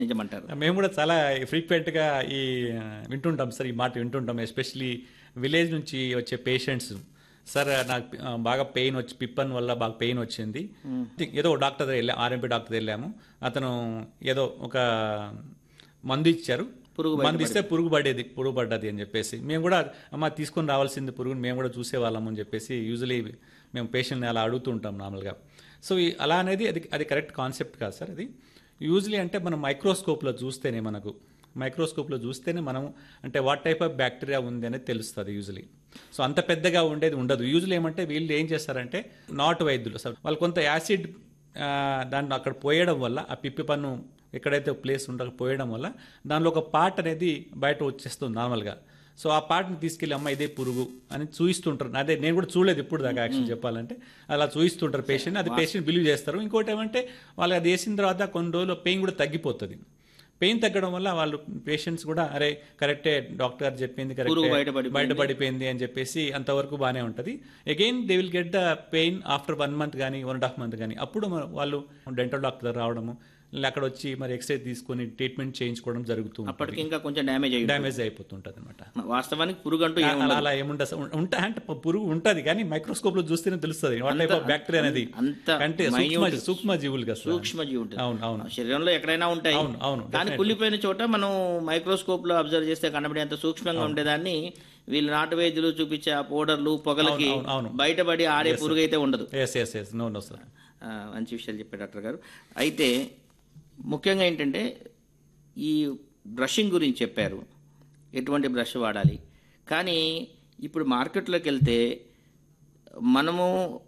నిజమంటారు మేము కూడా చాలా ఫ్రీక్వెంట్గా ఈ ఆ, వింటుంటాం సార్ ఈ మాట వింటుంటాం ఎస్పెషలీ విలేజ్ నుంచి వచ్చే పేషెంట్స్ సార్ నాకు ఆ, బాగా పెయిన్ వచ్చి పిప్పన్ వల్ల బాగా పెయిన్ వచ్చింది ఏదో ఒక డాక్టర్ దగ్గర వెళ్ళాము ఆర్ఎంపీ డాక్టర్ దగ్గర వెళ్ళాము అతను ఏదో ఒక మందు ఇచ్చారు పురుగు మందు ఇస్తే పురుగు పడేది పురుగు పడ్డది అని చెప్పేసి మేము కూడా అమ్మ తీసుకొని రావాల్సింది పురుగుని మేము కూడా చూసేవాళ్ళం అని చెప్పేసి యూజువలీ మేము పేషెంట్ని అలా అడుగుతూ ఉంటాం నార్మల్గా సో ఈ- అలా అనేది అది అది కరెక్ట్ కాన్సెప్ట్ కాదు సార్ అది యూజువలీ అంటే మనం మైక్రోస్కోప్లో చూస్తేనే మనకు మైక్రోస్కోప్లో చూస్తేనే మనం అంటే వాట్ టైప్ ఆఫ్ బ్యాక్టీరియా ఉంది అనేది తెలుస్తుంది యూజువలీ సో అంత పెద్దగా ఉండేది ఉండదు యూజువలీ ఏమంటే వీళ్ళు ఏం చేస్తారంటే నాటు వైద్యులు సార్ వాళ్ళు కొంత యాసిడ్ ఆ, దాన్ని అక్కడ పోయడం వల్ల ఆ పిప్పి పన్ను ఎక్కడైతే ప్లేస్ ఉండక పోయడం వల్ల దానిలో ఒక పార్ట్ అనేది బయట వచ్చేస్తుంది నార్మల్గా సో ఆ పార్ట్ని తీసుకెళ్ళి అమ్మ ఇదే పురుగు అని చూయిస్తుంటారు అదే నేను కూడా చూడలేదు ఇప్పుడు దాకా యాక్చువల్ చెప్పాలంటే అలా చూయిస్తుంటారు పేషెంట్ అది పేషెంట్ బిలీవ్ చేస్తారు ఇంకోటి ఏమంటే వాళ్ళు అది వేసిన తర్వాత కొన్ని రోజులు పెయిన్ కూడా తగ్గిపోతుంది పెయిన్ తగ్గడం వల్ల వాళ్ళు పేషెంట్స్ కూడా అరే కరెక్టే డాక్టర్ గారు చెప్పింది పురుగు కరెక్ట్ బయటపడిపోయింది. బయటపడిపోయింది అని చెప్పేసి అంతవరకు బాగానే ఉంటుంది again they will get the pain after one month కానీ వన్ అండ్ హాఫ్ మంత్ కానీ అప్పుడు మ- వాళ్ళు డెంటల్ డాక్టర్ దగ్గర రావడము లేదా అక్కడ వచ్చి మరి ఎక్స్రే తీసుకొని ట్రీట్మెంట్ చేయించుకోవడం జరుగుతూ అప్పటికి ఇంకా కొంచెం డ్యామేజ్ అయ్యి డ్యామేజ్ అయిపోతుంటుంది అనమాట వాస్తవానికి పురుగు అంటూ ఏం అలా అలా ఏముండదు సార్. ఉంటా అంటే ప- పురుగు ఉంటది కానీ మైక్రోస్కోప్ లో చూస్తేనే తెలుస్తుంది వాట్ టైప్ ఆఫ్ బ్యాక్టీరియా అనేది అంత అంటే సూక్ష్మ సూక్ష్మ జీవులు కదా సార్. సూక్ష్మజీవి ఉంటుంది అవును అవును శరీరంలో ఎక్కడైనా ఉంటాయి అవును, అవును, కానీ కుళ్ళిపోయిన చోట మనం మైక్రోస్కోప్ లో అబ్జర్వ్ చేస్తే కనబడేంత సూక్ష్మంగా ఉండేదాన్ని వీళ్ళు నాటు వైద్యులు చూపించే ఆ పౌడర్లు పొగలకి అవును, అవును. బయటపడి ఆడే పురుగు అయితే ఉండదు yes yes yes no no sir ఆ, మంచి విషయాలు చెప్పారు డాక్టర్ గారు అయితే ముఖ్యంగా ఏంటంటే ఈ బ్రషింగ్ గురించి చెప్పారు ఎటువంటి బ్రష్ వాడాలి కానీ ఇప్పుడు మార్కెట్లోకి వెళ్తే మనము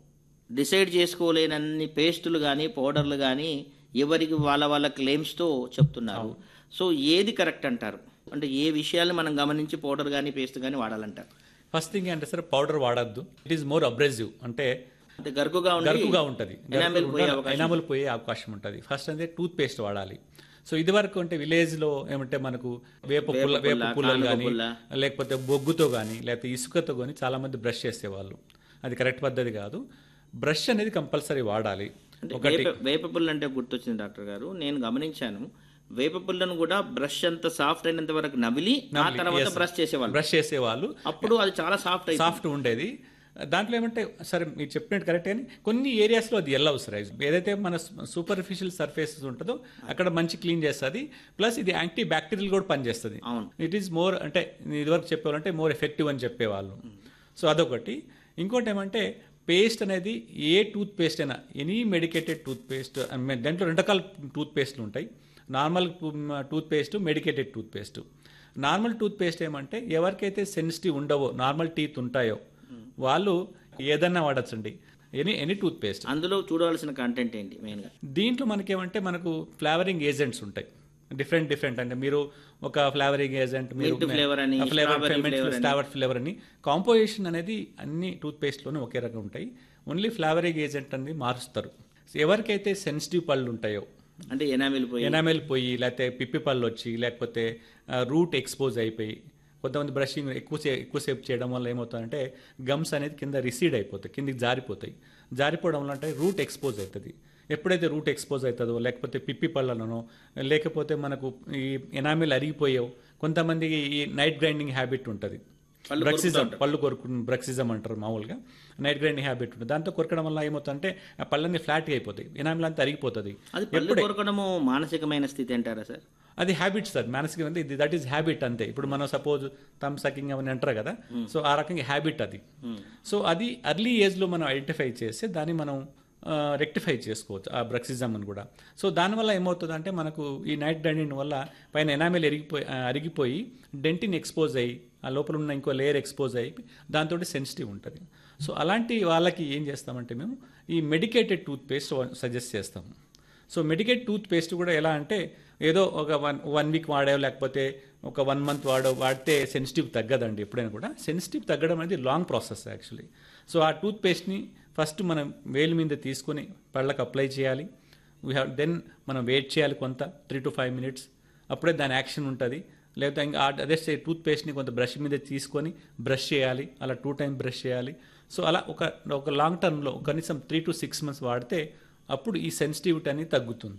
డిసైడ్ చేసుకోలేనన్ని పేస్టులు కానీ పౌడర్లు కానీ ఎవరికి వాళ్ళ వాళ్ళ క్లెయిమ్స్తో చెప్తున్నారు సో ఏది కరెక్ట్ అంటారు అంటే ఏ విషయాలు మనం గమనించి పౌడర్ కానీ పేస్ట్ కానీ వాడాలంటారు ఫస్ట్ థింగ్ అంటే సార్ పౌడర్ వాడద్దు ఇట్ ఈస్ మోర్ అబ్రెసివ్ అంటే అంటే గరుకుగా ఉండి గరుకుగా ఉంటుంది ఎనామిల్ పోయే అవకాశం ఎనామల్ పోయే అవకాశం ఉంటుంది ఫస్ట్ అంటే టూత్ పేస్ట్ వాడాలి సో ఇది వరకు అంటే విలేజ్ లో ఏమంటే మనకు వేప పుల్ల వేప పుల్లలు కానీ పుల్ల. లేకపోతే బొగ్గుతో కానీ లేకపోతే ఇసుకతో కానీ చాలా మంది బ్రష్ చేసేవాళ్ళు అది కరెక్ట్ పద్ధతి కాదు బ్రష్ అనేది కంపల్సరీ వాడాలి అంటే ఒకటి వేప వేప పుల్ల అంటే గుర్తొచ్చింది డాక్టర్ గారు నేను గమనించాను వేప పుల్లను కూడా బ్రష్ అంత సాఫ్ట్ అయినంత వరకు నవిలి ఆ తర్వాత బ్రష్ చేసేవాళ్ళు బ్రష్ చేసేవాళ్ళు అప్పుడు అది చాలా సాఫ్ట్ అయింది సాఫ్ట్ ఉండేది దాంట్లో ఏమంటే సరే మీరు చెప్పినట్టు కరెక్ట్ కానీ కొన్ని ఏరియాస్లో అది ఎల్లవు సార్ ఏదైతే మన సూపర్ఫిషియల్ సర్ఫేసెస్ ఉంటుందో అక్కడ మంచి క్లీన్ చేస్తుంది ప్లస్ ఇది యాంటీ బ్యాక్టీరియల్ కూడా పనిచేస్తుంది అవును. ఇట్ ఈస్ మోర్ అంటే ఇదివరకు చెప్పేవాళ్ళంటే మోర్ ఎఫెక్టివ్ అని చెప్పేవాళ్ళు సో అదొకటి ఇంకోటి ఏమంటే పేస్ట్ అనేది ఏ టూత్ పేస్ట్ అయినా ఎనీ మెడికేటెడ్ టూత్ పేస్ట్ దాంట్లో రెండు రకాల టూత్ పేస్ట్లు ఉంటాయి normal toothpaste medicated toothpaste normal toothpaste ఏమంటే ఎవరికైతే సెన్సిటివ్ ఉండవో నార్మల్ టీత్ ఉంటాయో వాళ్ళు ఏదన్నా వాడచ్చండి ఎనీ ఎనీ టూత్ పేస్ట్ అందులో చూడవలసిన కంటెంట్ ఏంటి మెయిన్గా దీంట్లో మనకేమంటే మనకు ఫ్లేవరింగ్ ఏజెంట్స్ ఉంటాయి డిఫరెంట్ డిఫరెంట్ అంటే మీరు ఒక ఫ్లేవరింగ్ ఏజెంట్ మీరు Mint flavor అని, strawberry flavor అని. ఫ్లేవర్ ఫ్లేవర్ అని కాంపోజిషన్ అనేది అన్ని టూత్ పేస్ట్లోనే ఒకే రకం ఉంటాయి ఓన్లీ ఫ్లేవరింగ్ ఏజెంట్ అనేది మారుస్తారు ఎవరికైతే సెన్సిటివ్ పళ్ళు ఉంటాయో అంటే ఎనామిల్ పోయి ఎనామెల్ పోయి లేకపోతే పిప్పి పళ్ళు వచ్చి లేకపోతే రూట్ ఎక్స్పోజ్ అయిపోయి కొంతమంది బ్రషింగ్ ఎక్కువసేపు ఎక్కువసేపు చేయడం వల్ల ఏమవుతుందంటే గమ్స్ అనేది కింద రిసీడ్ అయిపోతాయి కిందికి జారిపోతాయి జారిపోవడం వల్ల అంటే రూట్ ఎక్స్పోజ్ అవుతుంది ఎప్పుడైతే రూట్ ఎక్స్పోజ్ అవుతుందో లేకపోతే పిప్పి పళ్ళలోనో లేకపోతే మనకు ఈ ఎనామిల్ అరిగిపోయావు కొంతమందికి ఈ నైట్ గ్రైండింగ్ హ్యాబిట్ ఉంటుంది పళ్ళు బ్రక్సిజం పళ్ళు కొరుకు బ్రక్సిజం అంటారు మామూలుగా నైట్ గ్రైండింగ్ హ్యాబిట్ ఉంటుంది దాంతో కొరకడం వల్ల ఏమవుతుందంటే ఆ పళ్ళన్నీ ఫ్లాట్గా అయిపోతాయి ఎనామిల్ అంతా అరిగిపోతుంది అది పళ్ళు కొరకడము మానసికమైన స్థితి అంటారా సార్ అది హ్యాబిట్ సార్ మానసిక అంటే ఇది దట్ ఈస్ హ్యాబిట్ అంతే ఇప్పుడు మనం సపోజ్ తమ్ సకింగ్ అవన్నీ అంటారు కదా సో ఆ రకంగా హ్యాబిట్ అది సో అది అర్లీ ఏజ్లో మనం ఐడెంటిఫై చేస్తే దాన్ని మనం రెక్టిఫై చేసుకోవచ్చు ఆ బ్రక్సిజం అని కూడా సో దానివల్ల ఏమవుతుందంటే మనకు ఈ నైట్ డెంటిన్ వల్ల పైన ఎనామిల్ ఎరిగిపోయి ఆ, అరిగిపోయి డెంటిన్ ఎక్స్పోజ్ అయ్యి ఆ లోపల ఉన్న ఇంకో లేయర్ ఎక్స్పోజ్ అయ్యి దాంతో సెన్సిటివ్ ఉంటుంది సో అలాంటి వాళ్ళకి ఏం చేస్తామంటే మేము ఈ మెడికేటెడ్ టూత్ పేస్ట్ సజెస్ట్ చేస్తాము సో మెడికేట్ టూత్ పేస్ట్ కూడా ఎలా అంటే ఏదో ఒక వన్ వన్ వీక్ వాడావు లేకపోతే ఒక వన్ మంత్ వాడో వాడితే సెన్సిటివ్ తగ్గదండి ఎప్పుడైనా కూడా సెన్సిటివ్ తగ్గడం అనేది లాంగ్ ప్రాసెస్ యాక్చువల్లీ సో ఆ టూత్ పేస్ట్ని ఫస్ట్ మనం వేలు మీద తీసుకొని పళ్ళకు అప్లై చేయాలి వీ హ్యావ్ దెన్ మనం వెయిట్ చేయాలి కొంత త్రీ టు ఫైవ్ మినిట్స్ అప్పుడే దాని యాక్షన్ ఉంటుంది లేకపోతే ఇంకా ఆ- అదే టూత్ పేస్ట్ని కొంత బ్రష్ మీద తీసుకొని బ్రష్ చేయాలి అలా టూ టైం బ్రష్ చేయాలి సో అలా ఒక ఒక లాంగ్ టర్మ్లో కనీసం త్రీ టు సిక్స్ మంత్స్ వాడితే అప్పుడు ఈ సెన్సిటివిటీ అనేది తగ్గుతుంది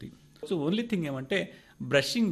సో ఓన్లీ థింగ్ ఏమంటే బ్రషింగ్